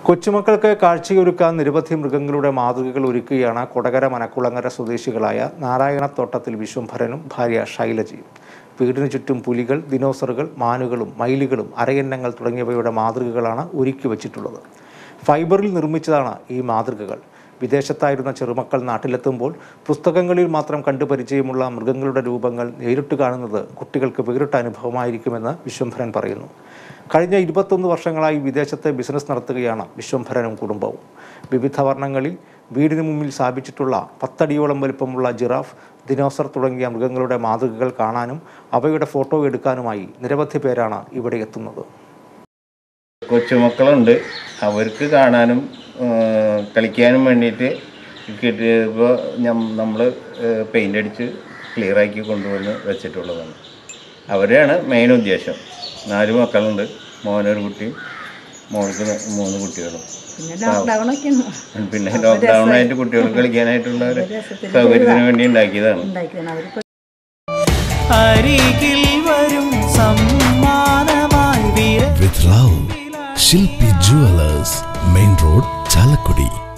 കൊച്ചുമക്കൾക്ക് കാഴ്ചയൊരുക്കാൻ നിരവധി മൃഗങ്ങളുടെ മാതൃകകൾ ഒരുക്കുകയാണ് കൊടകര മനക്കുളങ്ങര സ്വദേശികളായ നാരായണത്തോട്ടത്തിൽ വിശ്വംഭരനും ഭാര്യ ശൈലജയും വീടിനു ചുറ്റും പുലികൾ ദിനോസറുകൾ മാനുകളും മയിലുകളും അരയന്നങ്ങൾ തുടങ്ങിയവയുടെ മാതൃകകളാണ് ഒരുക്കി വച്ചിട്ടുള്ളത് ഫൈബറിൽ നിർമ്മിച്ചതാണ് ഈ മാതൃകകൾ വിദേശത്തായിരുന്ന ചെറുമക്കൾ നാട്ടിലെത്തുമ്പോൾ പുസ്തകങ്ങളിൽ മാത്രം കണ്ടു പരിചയമുള്ള മൃഗങ്ങളുടെ രൂപങ്ങൾ നേരിട്ട് കാണുന്നത് കുട്ടികൾക്ക് വേറിട്ട അനുഭവമായിരിക്കുമെന്ന് വിശ്വംഭരൻ പറയുന്നു കഴിഞ്ഞ ഇരുപത്തൊന്ന് വർഷങ്ങളായി വിദേശത്തെ ബിസിനസ് നടത്തുകയാണ് വിശ്വംഭരനും കുടുംബവും വിവിധ വർണ്ണങ്ങളിൽ വീടിന് മുമ്പിൽ സ്ഥാപിച്ചിട്ടുള്ള പത്തടിയോളം വലുപ്പമുള്ള ജിറാഫ് ദിനോസർ തുടങ്ങിയ മൃഗങ്ങളുടെ മാതൃകകൾ കാണാനും അവയുടെ ഫോട്ടോ എടുക്കാനുമായി നിരവധി പേരാണ് ഇവിടെ എത്തുന്നത് കൊച്ചുമക്കളുണ്ട് അവർക്ക് കാണാനും ആ, കളിക്കാനും വേണ്ടിയിട്ട് കിട്ടിയപ്പോൾ നമ്മൾ പെയിൻ്റ് അടിച്ച് ക്ലിയർ ആക്കി കൊണ്ടുവന്ന് വെച്ചിട്ടുള്ളതാണ് അവരെയാണ് മെയിൻ ഉദ്ദേശം നാല് മക്കളുണ്ട് മോനൊരു കുട്ടിയും മോൾക്ക് ന- മൂന്ന് കുട്ടികളും പിന്നെ ലോക്ക്ഡൗൺ ഒക്കെയാണ് പിന്നെ ലോക്ക്ഡൗൺ ആയിട്ട് കുട്ടികൾ കളിക്കാനായിട്ടുള്ള ഒരു സൗകര്യത്തിന് വേണ്ടി ഉണ്ടാക്കിയതാണ് ഉണ്ടാക്കിയതാണ് അവരിപ്പോൾ അരികിൽ വരും സമ്മാനമായി വിര with Rao. Shilpi Jewelers, Main Road, Chalakudi.